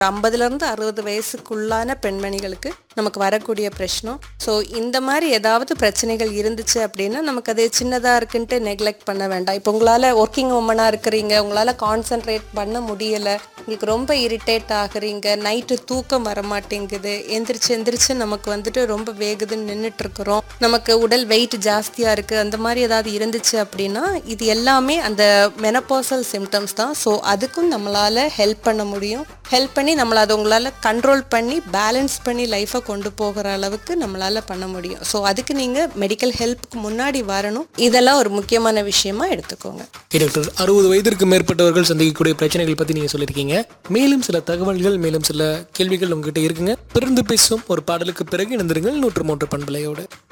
ஐம்பதுலேருந்து அறுபது வயசுக்குள்ளான பெண்மணிகளுக்கு நமக்கு வரக்கூடிய பிரச்சனை ஸோ இந்த மாதிரி ஏதாவது பிரச்சனைகள் இருந்துச்சு அப்படின்னா நமக்கு அது சின்னதாக இருக்குன்ட்டு நெக்லெக்ட் பண்ண வேண்டாம் இப்போ உங்களால் ஒர்க்கிங் உமனாக இருக்கிறீங்க உங்களால் கான்சென்ட்ரேட் பண்ண முடியலை உங்களுக்கு ரொம்ப இரிட்டேட் ஆகுறீங்க நைட்டு தூக்கம் வர மாட்டேங்குது எந்திரிச்சு எந்திரிச்சு நமக்கு வந்துட்டு ரொம்ப வேகுதுன்னு நின்றுட்டு இருக்கிறோம் நமக்கு உடல் வெயிட் ஜாஸ்தியாக இருக்குது அந்த மாதிரி ஏதாவது இருந்துச்சு அப்படின்னா இது எல்லாமே அந்த மெனப்பாசல் சிம்டம்ஸ் தான் ஸோ அதுக்கும் நம்மளால் ஹெல்ப் பண்ண முடியும் ஹெல்ப் பண்ணி நம்மளை அதை உங்களால் கண்ட்ரோல் பண்ணி பேலன்ஸ் பண்ணி லைஃப்பை கொண்டு போகிற அளவுக்கு நம்மளால் பண்ண முடியும் ஸோ அதுக்கு நீங்கள் மெடிக்கல் ஹெல்ப்புக்கு முன்னாடி வரணும் இதெல்லாம் ஒரு முக்கியமான விஷயமா எடுத்துக்கோங்க ஓகே டாக்டர் அறுபது வயதிற்கு மேற்பட்டவர்கள் சந்திக்கக்கூடிய பிரச்சனைகள் பற்றி நீங்கள் சொல்லியிருக்கீங்க மேலும் சில தகவல்கள் மேலும் சில கேள்விகள் உங்ககிட்ட இருக்குங்க பிறந்து பேசும் ஒரு பாடலுக்கு பிறகு இணைந்திருங்கள் நூற்று மூன்று பண்பலையோடு